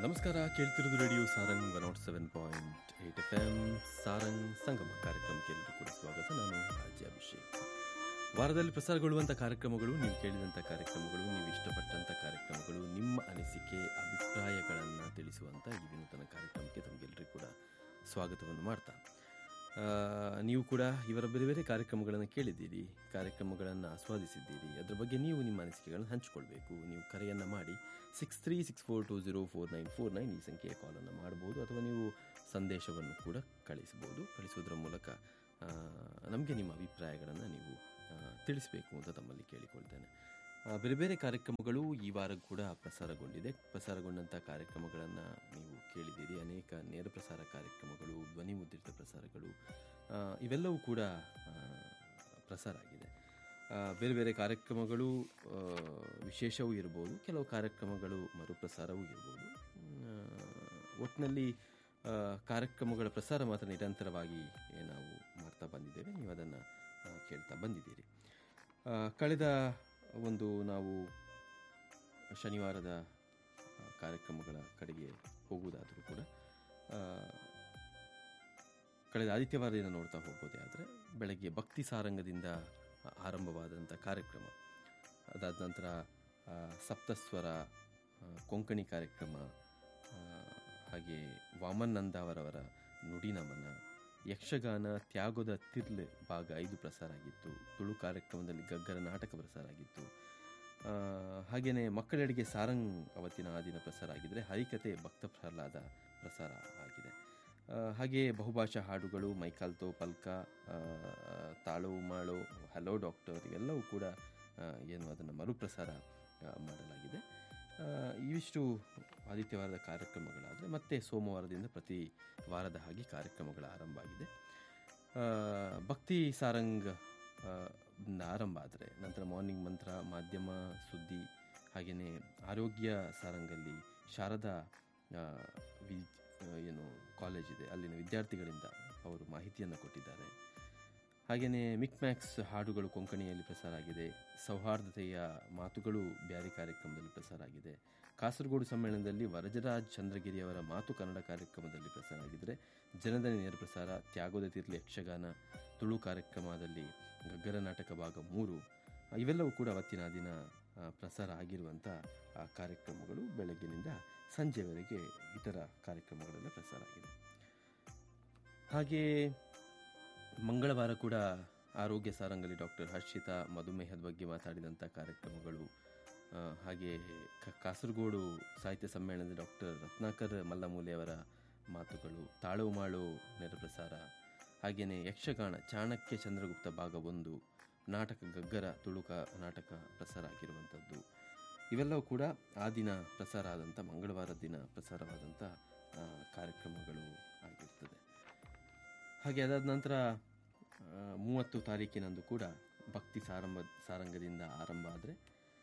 ನಮಸ್ಕಾರ ಕೇಳ್ತಿರೋದು radio Sarang one nought seven point eight F M Sarang Sangama ಕಾರ್ಯಕ್ರಮಕ್ಕೆ ಎಲ್ಲರೂ ಕೂಡ ಸ್ವಾಗತ ನಾನು ರಾಜ್ಯ ಅಭಿಷೇಕ್ ವಾರದಲ್ಲಿ ಪ್ರಸಾರಗೊಳ್ಳುವಂಥ ಕಾರ್ಯಕ್ರಮಗಳು ನೀವು ಕೇಳಿದಂಥ ಕಾರ್ಯಕ್ರಮಗಳು ನೀವು ಇಷ್ಟಪಟ್ಟಂಥ ಕಾರ್ಯಕ್ರಮಗಳು ನಿಮ್ಮ ಅನಿಸಿಕೆ ಅಭಿಪ್ರಾಯಗಳನ್ನು ತಿಳಿಸುವಂಥ ಈ ವಿನೂತನ ಕಾರ್ಯಕ್ರಮಕ್ಕೆ ತಮಗೆಲ್ಲರಿಗೂ ಕೂಡ ಸ್ವಾಗತವನ್ನು ಮಾಡ್ತಾ ಆ, ನೀವು ಕೂಡ ಇವರ ಬೇರೆ ಬೇರೆ ಕಾರ್ಯಕ್ರಮಗಳನ್ನು ಕೇಳಿದ್ದೀರಿ ಕಾರ್ಯಕ್ರಮಗಳನ್ನು ಆಸ್ವಾದಿಸಿದ್ದೀರಿ ಅದರ ಬಗ್ಗೆ ನೀವು ನಿಮ್ಮ ಅನಿಸಿಕೆಗಳನ್ನು ಹಂಚಿಕೊಳ್ಬೇಕು ನೀವು ಕರೆಯನ್ನು ಮಾಡಿ six three six four two zero four nine four nine ಈ ಸಂಖ್ಯೆಯ ಕಾಲನ್ನು ಮಾಡಬಹುದು ಅಥವಾ ನೀವು ಸಂದೇಶವನ್ನು ಕೂಡ ಕಳಿಸಬಹುದು ಕಳಿಸೋದ್ರ ಮೂಲಕ ನಮಗೆ ನಿಮ್ಮ ಅಭಿಪ್ರಾಯಗಳನ್ನು ನೀವು ಆ, ತಿಳಿಸಬೇಕು ಅಂತ ತಮ್ಮಲ್ಲಿ ಕೇಳಿಕೊಳ್ತೇನೆ ಆ, ಬೇರೆ ಬೇರೆ ಕಾರ್ಯಕ್ರಮಗಳು ಈ ವಾರ ಕೂಡ ಪ್ರಸಾರಗೊಂಡಿದೆ ಪ್ರಸಾರಗೊಂಡಂಥ ಕಾರ್ಯಕ್ರಮಗಳನ್ನು ನೀವು ಕೇಳಿದ್ದೀರಿ ಅನೇಕ ನೇರ ಪ್ರಸಾರ ಕಾರ್ಯಕ್ರಮಗಳು ಧ್ವನಿ ಮುದ್ರಿತ ಪ್ರಸಾರಗಳು ಆ, ಇವೆಲ್ಲವೂ ಕೂಡ ಆ, ಪ್ರಸಾರ ಆಗಿದೆ ಆ, ಬೇರೆ ಬೇರೆ ಕಾರ್ಯಕ್ರಮಗಳು ಆ, ವಿಶೇಷವೂ ಇರ್ಬೋದು ಕೆಲವು ಕಾರ್ಯಕ್ರಮಗಳು ಮರುಪ್ರಸಾರವೂ ಇರ್ಬೋದು ಆ, ಒಟ್ಟಿನಲ್ಲಿ ಆ, ಕಾರ್ಯಕ್ರಮಗಳ ಪ್ರಸಾರ ಮಾತ್ರ ನಿರಂತರವಾಗಿ ನಾವು ಮಾಡ್ತಾ ಬಂದಿದ್ದೇವೆ ನೀವು ಅದನ್ನು ಕೇಳ್ತಾ ಬಂದಿದ್ದೀರಿ ಆ, ಕಳೆದ ಒಂದು ನಾವು ಶನಿವಾರದ ಆ, ಕಾರ್ಯಕ್ರಮಗಳ ಕಡೆಗೆ ಹೋಗುವುದಾದರೂ ಕೂಡ ಆ, ಕಳೆದ ಆದಿತ್ಯವಾರದಿಂದ ನೋಡ್ತಾ ಹೋಗೋದೇ ಆದರೆ ಬೆಳಗ್ಗೆ ಭಕ್ತಿ ಸಾರಂಗದಿಂದ ಆರಂಭವಾದಂಥ ಕಾರ್ಯಕ್ರಮ ಅದಾದ ನಂತರ ಆ, ಸಪ್ತಸ್ವರ ಆ, ಕೊಂಕಣಿ ಕಾರ್ಯಕ್ರಮ ಆ, ಹಾಗೆ ವಾಮನ್ ನಂದಾವರವರ ನುಡಿ ನಮನ ಯಕ್ಷಗಾನ ತ್ಯಾಗದ ತಿರ್ಲೆ ಭಾಗ ಐದು ಪ್ರಸಾರ ಆಗಿತ್ತು ತುಳು ಕಾರ್ಯಕ್ರಮದಲ್ಲಿ ಗಗ್ಗರ ನಾಟಕ ಪ್ರಸಾರ ಆಗಿತ್ತು ಆ, ಹಾಗೇನೆ ಮಕ್ಕಳೆಡೆಗೆ ಸಾರಂಗ್ ಅವತ್ತಿನ ಆ ದಿನ ಪ್ರಸಾರ ಆಗಿದ್ರೆ ಹರಿಕತೆ ಭಕ್ತ ಪ್ರಹ್ಲಾದ ಪ್ರಸಾರ ಆಗಿದೆ ಆ, ಹಾಗೆ ಬಹುಭಾಷಾ ಹಾಡುಗಳು ಮೈಕಾಲ್ತೋ ಪಲ್ಕ ಆ, ತಾಳೋ ಮಾಳೋ ಹಲೋ ಡಾಕ್ಟರ್ ಇವೆಲ್ಲವೂ ಕೂಡ ಆ, ಏನು ಅದನ್ನು ಮರುಪ್ರಸಾರ ಆ, ಮಾಡಲಾಗಿದೆ ಆ, ಇವಿಷ್ಟು ಆದಿತ್ಯವಾರದ ಕಾರ್ಯಕ್ರಮಗಳಾದರೆ ಮತ್ತೆ ಸೋಮವಾರದಿಂದ ಪ್ರತಿ ವಾರದ ಹಾಗೆ ಕಾರ್ಯಕ್ರಮಗಳ ಆರಂಭ ಆಗಿದೆ ಆ, ಭಕ್ತಿ ಸಾರಂಗ್ ಆ, ನ ಆರಂಭ ಆದರೆ ನಂತರ ಮಾರ್ನಿಂಗ್ ಮಂತ್ರ ಮಾಧ್ಯಮ ಸುದ್ದಿ ಹಾಗೆಯೇ ಆರೋಗ್ಯ ಸಾರಂಗಲ್ಲಿ ಶಾರದಾ ಆ, ವಿ ಆ, ಏನು ಕಾಲೇಜ್ ಇದೆ ಅಲ್ಲಿನ ವಿದ್ಯಾರ್ಥಿಗಳಿಂದ ಅವರು ಮಾಹಿತಿಯನ್ನು ಕೊಟ್ಟಿದ್ದಾರೆ ಹಾಗೆಯೇ ಮಿಕ್ ಮ್ಯಾಕ್ಸ್ ಹಾಡುಗಳು ಕೊಂಕಣಿಯಲ್ಲಿ ಪ್ರಸಾರ ಆಗಿದೆ ಸೌಹಾರ್ದತೆಯ ಮಾತುಗಳು ಬ್ಯಾರಿ ಕಾರ್ಯಕ್ರಮದಲ್ಲಿ ಪ್ರಸಾರ ಆಗಿದೆ ಕಾಸರಗೋಡು ಸಮ್ಮೇಳನದಲ್ಲಿ ವರಜರಾಜ್ ಚಂದ್ರಗಿರಿಯವರ ಮಾತು ಕನ್ನಡ ಕಾರ್ಯಕ್ರಮದಲ್ಲಿ ಪ್ರಸಾರ ಆಗಿದ್ದರೆ ಜನದನಿ ನೇರ ಪ್ರಸಾರ ತ್ಯಾಗೋದ ತೀರ್ಲಿ ಯಕ್ಷಗಾನ ತುಳು ಕಾರ್ಯಕ್ರಮದಲ್ಲಿ ಗಗ್ಗರ ನಾಟಕ ಭಾಗ ಮೂರು ಇವೆಲ್ಲವೂ ಕೂಡ ಅವತ್ತಿನ ದಿನ ಆ, ಪ್ರಸಾರ ಆಗಿರುವಂಥ ಆ, ಕಾರ್ಯಕ್ರಮಗಳು ಬೆಳಗ್ಗಿನಿಂದ ಸಂಜೆವರೆಗೆ ಇತರ ಕಾರ್ಯಕ್ರಮಗಳೆಲ್ಲ ಪ್ರಸಾರ ಆಗಿದೆ ಹಾಗೆ ಮಂಗಳವಾರ ಕೂಡ ಆರೋಗ್ಯ ಸಾರಂಗಲ್ಲಿ ಡಾಕ್ಟರ್ ಹರ್ಷಿತಾ ಮಧುಮೇಹದ ಬಗ್ಗೆ ಮಾತಾಡಿದಂಥ ಕಾರ್ಯಕ್ರಮಗಳು ಆ, ಹಾಗೆ ಕ- ಕಾಸರಗೋಡು ಸಾಹಿತ್ಯ ಸಮ್ಮೇಳನದ ಡಾಕ್ಟರ್ ರತ್ನಾಕರ್ ಮಲ್ಲಮೂಲೆಯವರ ಮಾತುಗಳು ತಾಳು ಮಾಳು ನೇರ ಪ್ರಸಾರ ಹಾಗೆಯೇ ಯಕ್ಷಗಾನ ಚಾಣಕ್ಯ ಚಂದ್ರಗುಪ್ತ ಭಾಗ ಒಂದು ನಾಟಕ ಗಗ್ಗರ ತುಳುಕ ನಾಟಕ ಪ್ರಸಾರ ಆಗಿರುವಂಥದ್ದು ಇವೆಲ್ಲವೂ ಕೂಡ ಆ ದಿನ ಪ್ರಸಾರ ಆದಂಥ ಮಂಗಳವಾರ ದಿನ ಪ್ರಸಾರವಾದಂಥ ಆ, ಕಾರ್ಯಕ್ರಮಗಳು ಆಗಿರ್ತದೆ ಹಾಗೆ ಅದಾದ ನಂತರ ಆ, ಮೂವತ್ತು ತಾರೀಕಿನಂದು ಕೂಡ ಭಕ್ತಿ ಸಾರಂಭ ಸಾರಂಗದಿಂದ ಆರಂಭ ಆದರೆ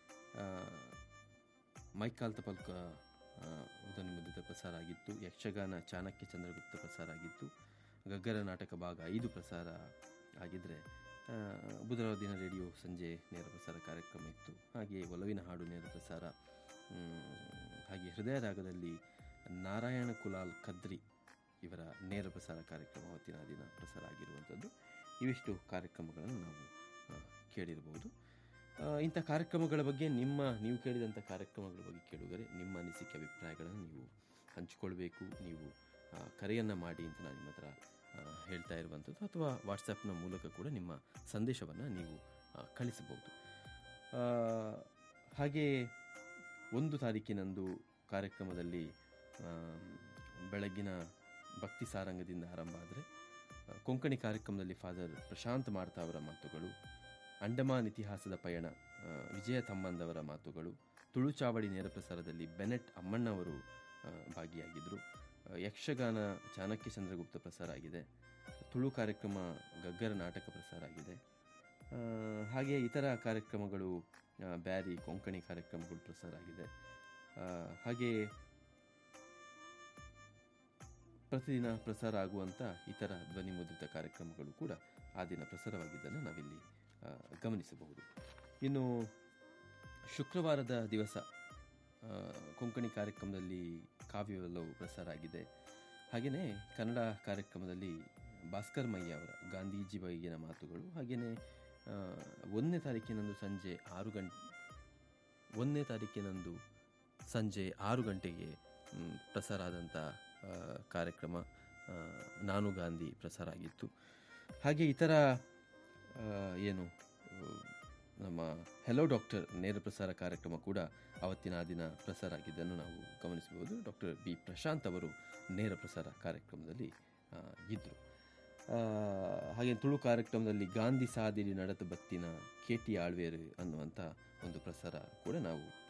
ಮೈಕಾಲ್ತ ಪಲ್ಕ ಉದನಿ ಮುದ್ರಿತ ಪ್ರಸಾರ ಆಗಿತ್ತು ಯಕ್ಷಗಾನ ಚಾಣಕ್ಯ ಚಂದ್ರಗುಪ್ತ ಪ್ರಸಾರ ಆಗಿತ್ತು ಗಗ್ಗರ ನಾಟಕ ಭಾಗ ಐದು ಪ್ರಸಾರ ಆಗಿದ್ದರೆ ಬುಧವಾರ ದಿನ ರೇಡಿಯೋ ಸಂಜೆ ನೇರ ಪ್ರಸಾರ ಕಾರ್ಯಕ್ರಮ ಇತ್ತು ಹಾಗೆ ಒಲವಿನ ಹಾಡು ನೇರ ಪ್ರಸಾರ ಮ್, ಹಾಗೆ ಹೃದಯ ರಾಗದಲ್ಲಿ ನಾರಾಯಣ ಕುಲಾಲ್ ಖದ್ರಿ ಇವರ ನೇರ ಪ್ರಸಾರ ಕಾರ್ಯಕ್ರಮ ಅವತ್ತಿನ ದಿನ ಪ್ರಸಾರ ಆಗಿರುವಂಥದ್ದು ಇವಿಷ್ಟು ಕಾರ್ಯಕ್ರಮಗಳನ್ನು ನಾವು ಆ, ಕೇಳಿರಬಹುದು ಆ, ಇಂಥ ಕಾರ್ಯಕ್ರಮಗಳ ಬಗ್ಗೆ ನಿಮ್ಮ ನೀವು ಕೇಳಿದಂಥ ಕಾರ್ಯಕ್ರಮಗಳ ಬಗ್ಗೆ ಕೇಳುಗರೆ ನಿಮ್ಮ ಅನಿಸಿಕೆ ಅಭಿಪ್ರಾಯಗಳನ್ನು ನೀವು ಹಂಚಿಕೊಳ್ಬೇಕು ನೀವು ಆ, ಕರೆಯನ್ನು ಮಾಡಿ ಅಂತ ನಾನು ನಿಮ್ಮ ಹತ್ರ ಆ, ಹೇಳ್ತಾ ಇರುವಂಥದ್ದು ಅಥವಾ ವಾಟ್ಸಪ್ನ ಮೂಲಕ ಕೂಡ ನಿಮ್ಮ ಸಂದೇಶವನ್ನು ನೀವು ಆ, ಕಳಿಸಬಹುದು ಆ, ಹಾಗೆ ಒಂದು ತಾರೀಕಿನಂದು ಕಾರ್ಯಕ್ರಮದಲ್ಲಿ ಆ, ಬೆಳಗ್ಗಿನ ಭಕ್ತಿ ಸಾರಂಗದಿಂದ ಆರಂಭ ಆದರೆ ಕೊಂಕಣಿ ಕಾರ್ಯಕ್ರಮದಲ್ಲಿ ಫಾದರ್ ಪ್ರಶಾಂತ್ ಮಾರ್ತಾ ಅವರ ಮಾತುಗಳು ಅಂಡಮಾನ್ ಇತಿಹಾಸದ ಪಯಣ ಆ, ವಿಜಯ ತಮ್ಮಂದವರ ಮಾತುಗಳು ತುಳು ಚಾವಡಿ ನೇರ ಪ್ರಸಾರದಲ್ಲಿ ಬೆನೆಟ್ ಅಮ್ಮಣ್ಣ ಅವರು ಆ, ಭಾಗಿಯಾಗಿದ್ದರು ಆ, ಯಕ್ಷಗಾನ ಚಾಣಕ್ಯ ಚಂದ್ರಗುಪ್ತ ಪ್ರಸಾರ ಆಗಿದೆ ತುಳು ಕಾರ್ಯಕ್ರಮ ಗಗ್ಗರ ನಾಟಕ ಪ್ರಸಾರ ಆಗಿದೆ ಆ, ಹಾಗೆ ಇತರ ಕಾರ್ಯಕ್ರಮಗಳು ಆ, ಬ್ಯಾರಿ ಕೊಂಕಣಿ ಕಾರ್ಯಕ್ರಮಗಳು ಪ್ರಸಾರ ಆಗಿದೆ ಆ, ಹಾಗೆ ಪ್ರತಿದಿನ ಪ್ರಸಾರ ಆಗುವಂಥ ಇತರ ಧ್ವನಿ ಮುದ್ರಿತ ಕಾರ್ಯಕ್ರಮಗಳು ಕೂಡ ಆ ದಿನ ಪ್ರಸಾರವಾಗಿದ್ದನ್ನು ನಾವಿಲ್ಲಿ ಆ, ಗಮನಿಸಬಹುದು ಇನ್ನು ಶುಕ್ರವಾರದ ದಿವಸ ಆ, ಕೊಂಕಣಿ ಕಾರ್ಯಕ್ರಮದಲ್ಲಿ ಕಾವ್ಯವೆಲ್ಲವೂ ಪ್ರಸಾರ ಆಗಿದೆ ಹಾಗೆಯೇ ಕನ್ನಡ ಕಾರ್ಯಕ್ರಮದಲ್ಲಿ ಭಾಸ್ಕರ್ ಮಯ್ಯ ಅವರ ಗಾಂಧೀಜಿ ಬಗೆಗಿನ ಮಾತುಗಳು ಹಾಗೆಯೇ ಆ, ಒಂದನೇ ತಾರೀಕಿನಂದು ಸಂಜೆ ಆರು ಗಂಟೆ ಒಂದನೇ ತಾರೀಕಿನಂದು ಸಂಜೆ ಆರು ಗಂಟೆಗೆ ಮ್, ಪ್ರಸಾರ ಆದಂಥ ಆ, ಕಾರ್ಯಕ್ರಮ ಆ, ನಾನು ಗಾಂಧಿ ಪ್ರಸಾರ ಆಗಿತ್ತು ಹಾಗೆ ಇತರ ಆ, ಏನು ಆ, ನಮ್ಮ ಹೆಲೋ ಡಾಕ್ಟರ್ ನೇರ ಪ್ರಸಾರ ಕಾರ್ಯಕ್ರಮ ಕೂಡ ಅವತ್ತಿನ ಆ ದಿನ ಪ್ರಸಾರ ಆಗಿದ್ದನ್ನು ನಾವು ಗಮನಿಸಬಹುದು ಡಾಕ್ಟರ್ ಬಿ ಪ್ರಶಾಂತ್ ಅವರು ನೇರ ಪ್ರಸಾರ ಕಾರ್ಯಕ್ರಮದಲ್ಲಿ ಆ, ಇದ್ದರು ಆ, ಹಾಗೆ ತುಳು ಕಾರ್ಯಕ್ರಮದಲ್ಲಿ ಗಾಂಧಿ ಸಾದಿರಿ ನಡೆದ ಬತ್ತಿನ ಕೆ ಟಿ ಆಳ್ವೇರು ಅನ್ನುವಂಥ ಒಂದು ಪ್ರಸಾರ ಕೂಡ ನಾವು